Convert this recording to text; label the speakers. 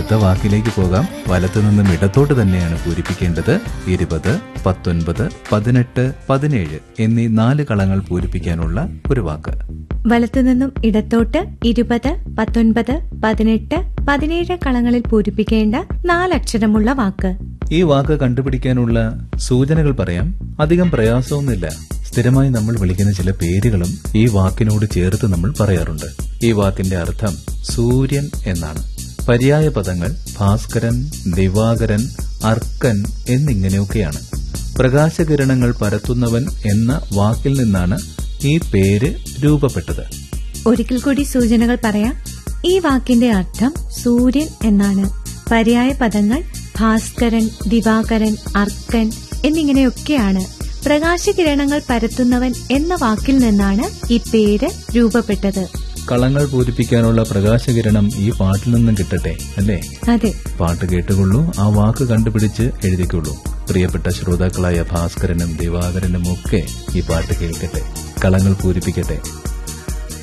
Speaker 1: അടുത്ത വാക്കിലേക്ക് പോകാം വലത്തു നിന്നും ഇടത്തോട്ട് തന്നെയാണ് പൂരിപ്പിക്കേണ്ടത് ഇരുപത് പത്തൊൻപത് പതിനെട്ട് പതിനേഴ് എന്നീ നാല് കളങ്ങൾ പൂരിപ്പിക്കാനുള്ള ഒരു വാക്ക്
Speaker 2: വലത്തുനിന്നും ഇടത്തോട്ട് ഇരുപത് പത്തൊൻപത് പതിനെട്ട് പതിനേഴ് കളങ്ങളിൽ പൂരിപ്പിക്കേണ്ട നാലക്ഷരമുള്ള വാക്ക്
Speaker 1: ഈ വാക്ക് കണ്ടുപിടിക്കാനുള്ള സൂചനകൾ പറയാം അധികം പ്രയാസമൊന്നുമില്ല സ്ഥിരമായി നമ്മൾ വിളിക്കുന്ന ചില പേരുകളും ഈ വാക്കിനോട് ചേർത്ത് നമ്മൾ പറയാറുണ്ട് ഈ വാക്കിന്റെ അർത്ഥം സൂര്യൻ എന്നാണ് പര്യായ പദങ്ങൾ ഭാസ്കരൻ ദിവാകരൻ അർക്കൻ എന്നിങ്ങനെയൊക്കെയാണ് പ്രകാശകിരണങ്ങൾ പരത്തുന്നവൻ എന്ന വാക്കിൽ നിന്നാണ് ഈ പേര് രൂപപ്പെട്ടത്
Speaker 2: ഒരിക്കൽ കൂടി സൂചനകൾ പറയാം ഈ വാക്കിന്റെ അർത്ഥം സൂര്യൻ എന്നാണ് പര്യായ പദങ്ങൾ ഭാസ്കരൻ ദിവാകരൻ അർക്കൻ എന്നിങ്ങനെയൊക്കെയാണ് പ്രകാശകിരണങ്ങൾ പരത്തുന്നവൻ എന്ന വാക്കിൽ നിന്നാണ് ഈ പേര് രൂപപ്പെട്ടത്
Speaker 1: കളങ്ങൾ പൂരിപ്പിക്കാനുള്ള പ്രകാശകിരണം ഈ പാട്ടിൽ നിന്നും കിട്ടട്ടെ അല്ലേ
Speaker 2: അതെ
Speaker 1: പാട്ട് കേട്ടുകൊള്ളൂ ആ വാക്ക് കണ്ടുപിടിച്ച് എഴുതിക്കൊള്ളൂ പ്രിയപ്പെട്ട ശ്രോതാക്കളായ ഭാസ്കരനും ദിവാകരനും ഒക്കെ ഈ പാട്ട് കേൾക്കട്ടെ കളങ്ങൾ പൂരിപ്പിക്കട്ടെ